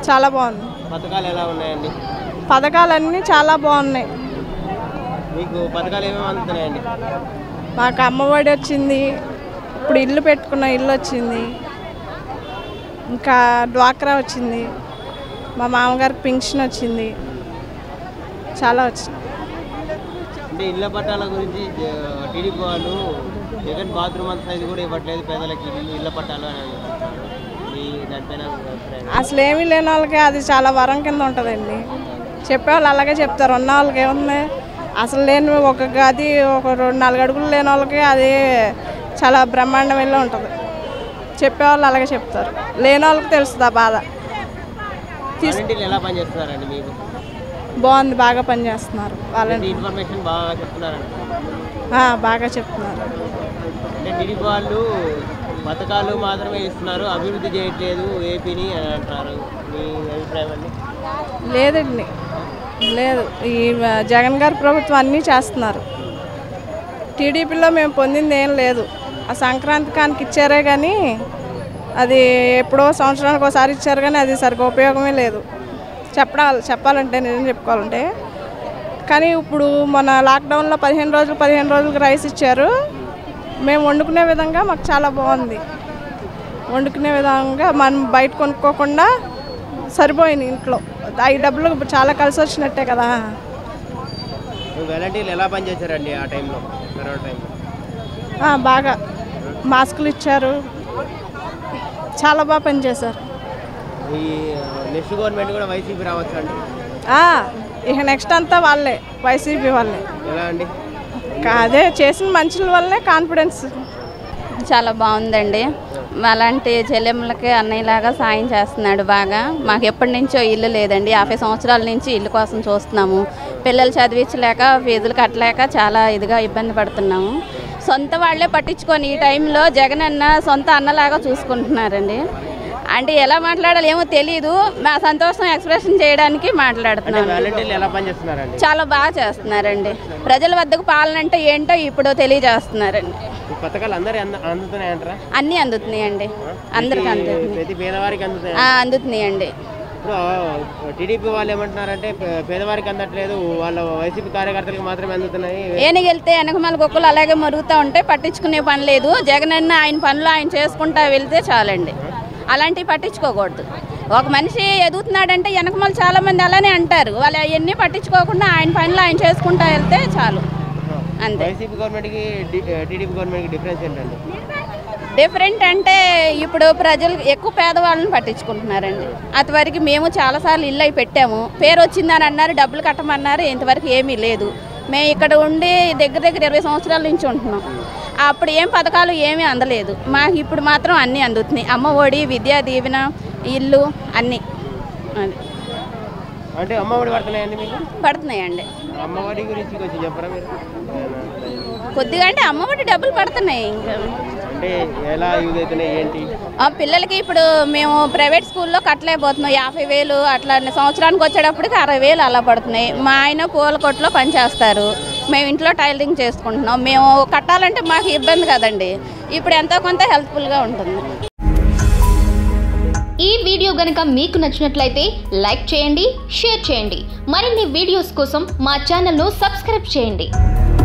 చాలా బాగుంది పథకాలు ఎలా ఉన్నాయండి పథకాలన్నీ చాలా బాగున్నాయి మీకు పథకాలు ఏమేమి అందుతున్నాయండి మాకు అమ్మఒడి వచ్చింది ఇప్పుడు ఇల్లు పెట్టుకున్న ఇల్లు వచ్చింది ఇంకా డ్వాక్రా వచ్చింది మా మామగారికి పింఛన్ వచ్చింది చాలా వచ్చింది అంటే ఇళ్ళ పట్టాల గురించి జ- టీడీపీ వాళ్ళు జగన్ బాత్రూమ్ అంత సైజు కూడా ఇవ్వట్లేదు పేదలకి ఇల్లు ఇళ్ళ పట్టాలు అని అంటున్నారు మీ దానిపైన మీ అభిప్రాయం అసలు ఏమీ లేని వాళ్ళకి అది చాలా వరం కింద ఉంటుందండి చెప్పేవాళ్ళు అలాగే చెప్తారు ఉన్న వాళ్ళకి ఏముంది అసలు లేని ఒక గది ఒక రెండు నాలుగు అడుగులు లేని వాళ్ళకి అది చాలా బ్రహ్మాండమైన ఉంటుంది చెప్పేవాళ్ళు అలాగే చెప్తారు లేని వాళ్ళకి తెలుస్తుంది ఆ బాధ వాలంటీర్లు ఎలా పనిచేస్తున్నారండి మీకు బాగుంది బాగా పనిచేస్తున్నారు వాళ్ళని అంటే ఇన్ఫర్మేషన్ బాగా చెప్తున్నారండి ఆ, బాగా చెప్తున్నారు అంటే టీడీపీ వాళ్ళు పథకాలు మాత్రమే ఇస్తున్నారు అభివృద్ధి చేయట్లేదు ఏపీని అని అంటున్నారు మీ అభిప్రాయం అండి లేదండి లేదు ఈ జగన్ గారి ప్రభుత్వం అన్నీ చేస్తున్నారు టీడీపీలో మేము పొందింది ఏం లేదు ఆ సంక్రాంతి కానికి ఇచ్చారే కానీ అది ఎప్పుడో సంవత్సరానికి ఒకసారి ఇచ్చారు కానీ అది సరిగ్గా ఉపయోగమే లేదు చెప్పాలి చెప్పాలంటే నిజం చెప్పుకోవాలంటే కానీ ఇప్పుడు మన లాక్డౌన్లో పదిహేను రోజులు పదిహేను రోజులకు రైస్ ఇచ్చారు మేము వండుకునే విధంగా మాకు చాలా బాగుంది వండుకునే విధంగా మనం బయట కొనుక్కోకుండా సరిపోయింది ఇంట్లో ఐ డబ్బులు చాలా కలిసి వచ్చినట్టే కదా వాలంటీర్లు ఎలా పనిచేశారండి ఆ టైంలో కరోనా టైంలో ఆ, బాగా మాస్కులు ఇచ్చారు చాలా బాగా పనిచేశారు ఈ నెక్స్ట్ గవర్నమెంట్ కూడా వైసీపీ రావచ్చు అండి ఆ, ఇక నెక్స్ట్ అంతా వాళ్ళే వైసీపీ వాళ్ళే ఎలా అండి కా- అదే చేసిన మనుషుల వల్లనే కాన్ఫిడెన్స్ చాలా బాగుందండి అలాంటి చెల్లెమ్మలకి అన్నయ్యలాగా సాయం చేస్తున్నాడు బాగా మాకు ఎప్పటి నుంచో ఇల్లు లేదండి యాభై సంవత్సరాల నుంచి ఇల్లు కోసం చూస్తున్నాము పిల్లలు చదివించలేక ఫీజులు కట్టలేక చాలా ఇదిగా ఇబ్బంది పడుతున్నాము సొంత వాళ్ళే పట్టించుకొని ఈ టైంలో జగన్ అన్న సొంత అన్నలాగా చూసుకుంటున్నారండి అంటే ఎలా మాట్లాడాలో ఏమో తెలియదు మా సంతోషం ఎక్స్ప్రెషన్ చేయడానికి అంటే మాట్లాడుతున్నాను వాలంటీర్లు ఎలా పనిచేస్తున్నారండి చాలా బాగా చేస్తున్నారండి ప్రజల వద్దకు పాలన అంటే ఏంటో ఇప్పుడు తెలియజేస్తున్నారండి ఈ పథకాలు అందరి అంద అందుతున్నాయంటారా అన్నీ అందుతున్నాయండి అందరికి అందుతున్నాయి ప్రతి పేదవారికి అందుతాయి ఆ, అందుతున్నాయండి ఇప్పుడు టీడీపీ వాళ్ళు ఏమంటున్నారంటే పే- పేదవారికి అందట్లేదు వాళ్ళ వైసీపీ కార్యకర్తలకు మాత్రమే అందుతున్నాయి ఏనుగు వెళ్తే వెనకమాల కుక్కలు అలాగే మరుగుతూ ఉంటే పట్టించుకునే పని లేదు జగన్ అన్న ఆయన పనులు ఆయన చేసుకుంటా వెళ్తే చాలండి అలాంటివి పట్టించుకోకూడదు ఒక మనిషి ఎదుగుతున్నాడంటే వెనకమాల చాలా మంది అలానే అంటారు వాళ్ళు అవన్నీ పట్టించుకోకుండా ఆయన పనులు ఆయన చేసుకుంటా వెళ్తే చాలు అంతే వైసీపీ గవర్నమెంట్కి టీడీపీ గవర్నమెంట్కి డిఫరెన్స్ ఏంటండి డిఫరెంట్ అంటే ఇప్పుడు ప్రజలు ఎక్కువ పేదవాళ్ళని పట్టించుకుంటున్నారండి అంతవరకు మేము చాలాసార్లు ఇల్లు అయి పెట్టాము పేరు వచ్చిందని అన్నారు డబ్బులు కట్టమన్నారు ఇంతవరకు ఏమీ లేదు మేము ఇక్కడ ఉండి దగ్గర దగ్గర ఇరవై సంవత్సరాల నుంచి ఉంటున్నాం అప్పుడు ఏం పథకాలు ఏమీ అందలేదు మాకు ఇప్పుడు మాత్రం అన్నీ అందుతున్నాయి అమ్మ ఒడి విద్యా దీవెన ఇల్లు అన్నీ అది అంటే అమ్మఒడి పడుతున్నాయండి మీకు పడుతున్నాయండి అమ్మఒడి గురించి కొంచెం చెప్పరా మీరు కొద్దిగా అంటే అమ్మ ఒడి డబ్బులు పడుతున్నాయి ఇంకా అంటే ఎలా యూజ్ అవుతున్నాయి ఏంటి ఆ పిల్లలకి ఇప్పుడు మేము ప్రైవేట్ స్కూల్లో కట్టలేకపోతున్నాం యాభై వేలు అట్లా సంవత్సరానికి వచ్చేటప్పటికి అరవై వేలు అలా పడుతున్నాయి మా ఆయన పూల కొట్లో పనిచేస్తారు మేము ఇంట్లో టైలరింగ్ చేసుకుంటున్నాం మేము కట్టాలంటే మాకు ఇబ్బంది కదండి ఇప్పుడు ఎంతో కొంత హెల్ప్ఫుల్గా ఉంటుంది ఈ వీడియో గనక మీకు నచ్చినట్లయితే లైక్ చేయండి షేర్ చేయండి మరిన్ని వీడియోస్ కోసం మా ఛానల్ను సబ్స్క్రైబ్ చేయండి